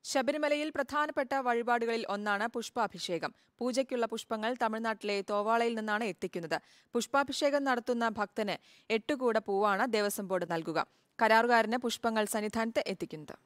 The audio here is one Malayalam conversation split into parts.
ശബരിമലയിൽ പ്രധാനപ്പെട്ട വഴിപാടുകളിൽ ഒന്നാണ് പുഷ്പാഭിഷേകം പൂജയ്ക്കുള്ള പുഷ്പങ്ങൾ തമിഴ്നാട്ടിലെ തോവാളയിൽ നിന്നാണ് എത്തിക്കുന്നത് പുഷ്പാഭിഷേകം നടത്തുന്ന ഭക്തന് എട്ടുകൂട പൂവാണ് ദേവസ്വം ബോർഡ് നൽകുക കരാറുകാരന് പുഷ്പങ്ങൾ സന്നിധാനത്ത് എത്തിക്കുന്നത്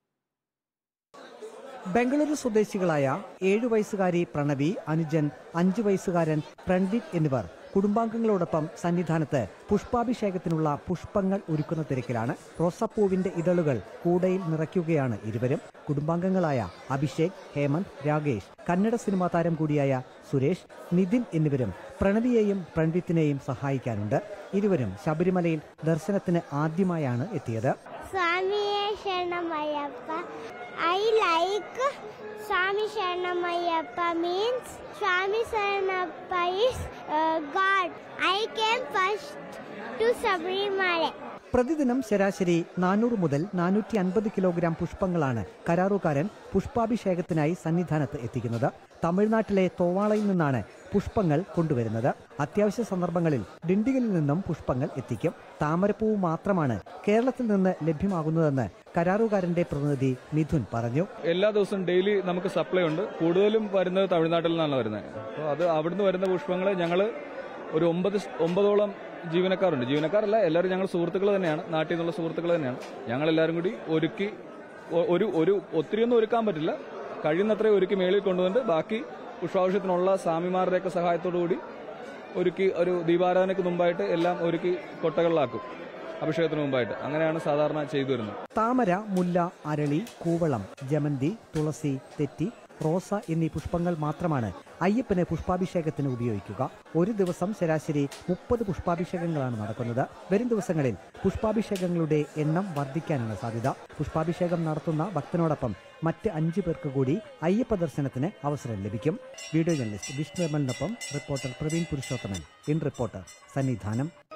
ബംഗളൂരു സ്വദേശികളായ ഏഴു വയസ്സുകാരി പ്രണവി അനുജൻ അഞ്ചു വയസ്സുകാരൻ പ്രൺദീപ് എന്നിവർ കുടുംബാംഗങ്ങളോടൊപ്പം സന്നിധാനത്ത് പുഷ്പാഭിഷേകത്തിനുള്ള പുഷ്പങ്ങൾ ഒരുക്കുന്ന തിരക്കിലാണ് റോസാപ്പൂവിന്റെ ഇതളുകൾ കൂടയിൽ നിറയ്ക്കുകയാണ് ഇരുവരും കുടുംബാംഗങ്ങളായ അഭിഷേക് ഹേമന്ത് രാകേഷ് കന്നഡ സിനിമാ താരം കൂടിയായ സുരേഷ് നിതിൻ എന്നിവരും പ്രണവിയെയും പ്രൺവിത്തിനെയും സഹായിക്കാനുണ്ട് ഇരുവരും ശബരിമലയിൽ ദർശനത്തിന് ആദ്യമായാണ് എത്തിയത് സ്വാമിയെ ശരണമയ്യപ്പ ഐ ലൈക്ക് സ്വാമി ശരണമയ്യപ്പ മീൻസ് സ്വാമി ശരണപ്പ is God I came first to Sabarimala പ്രതിദിനം ശരാശരി നാനൂറ് മുതൽ നാനൂറ്റി അൻപത് കിലോഗ്രാം പുഷ്പങ്ങളാണ് കരാറുകാരൻ പുഷ്പാഭിഷേകത്തിനായി സന്നിധാനത്ത് എത്തിക്കുന്നത് തമിഴ്നാട്ടിലെ തോവാളയിൽ നിന്നാണ് പുഷ്പങ്ങൾ കൊണ്ടുവരുന്നത് അത്യാവശ്യ സന്ദർഭങ്ങളിൽ ഡിണ്ടിഗലിൽ നിന്നും പുഷ്പങ്ങൾ എത്തിക്കും താമരപ്പൂവ് മാത്രമാണ് കേരളത്തിൽ നിന്ന് ലഭ്യമാകുന്നതെന്ന് കരാറുകാരന്റെ പ്രതിനിധി മിഥുൻ പറഞ്ഞു എല്ലാ ദിവസവും ഡെയിലി നമുക്ക് സപ്ലൈ ഉണ്ട് കൂടുതലും വരുന്നത് തമിഴ്നാട്ടിൽ നിന്നാണ് വരുന്നത് അപ്പോൾ അത് അവിടുന്ന് വരുന്ന പുഷ്പങ്ങൾ ഞങ്ങൾ ഒരു ഒമ്പത് സ്- ഒമ്പതോളം ജീവനക്കാരുണ്ട് ജീവനക്കാരല്ല എല്ലാവരും ഞങ്ങൾ സുഹൃത്തുക്കൾ തന്നെയാണ് നാട്ടിൽ നിന്നുള്ള സുഹൃത്തുക്കൾ തന്നെയാണ് ഞങ്ങൾ എല്ലാവരും കൂടി ഒരുക്കി ഒ- ഒരു ഒരു ഒത്തിരിയൊന്നും ഒരുക്കാൻ പറ്റില്ല കഴിയുന്നത്രയും ഒരുക്കി മേളിൽ കൊണ്ടുവന്നിട്ട് ബാക്കി പുഷ്പാവശ്യത്തിനുള്ള സ്വാമിമാരുടെയൊക്കെ സഹായത്തോടു കൂടി ഒരുക്കി ഒരു ദീപാരാധനയ്ക്ക് മുമ്പായിട്ട് എല്ലാം ഒരുക്കി കൊട്ടകളിലാക്കും അഭിഷേകത്തിന് മുമ്പായിട്ട് അങ്ങനെയാണ് സാധാരണ ചെയ്തു വരുന്നത് താമര മുല്ല അരളി കൂവളം ജമന്തി തുളസി തെറ്റി റോസ എന്നീ പുഷ്പങ്ങൾ മാത്രമാണ് അയ്യപ്പന് പുഷ്പാഭിഷേകത്തിന് ഉപയോഗിക്കുക ഒരു ദിവസം ശരാശരി മുപ്പത് പുഷ്പാഭിഷേകങ്ങളാണ് നടക്കുന്നത് വരും ദിവസങ്ങളിൽ പുഷ്പാഭിഷേകങ്ങളുടെ എണ്ണം വർദ്ധിക്കാനാണ് സാധ്യത പുഷ്പാഭിഷേകം നടത്തുന്ന ഭക്തനോടൊപ്പം മറ്റ് അഞ്ചു പേർക്ക് കൂടി അയ്യപ്പ ദർശനത്തിന് അവസരം ലഭിക്കും വീഡിയോ ജേർണലിസ്റ്റ് വിഷ്ണു എമ്മലിനൊപ്പം reporter Praveen Purushothaman in reporter Sannidhanam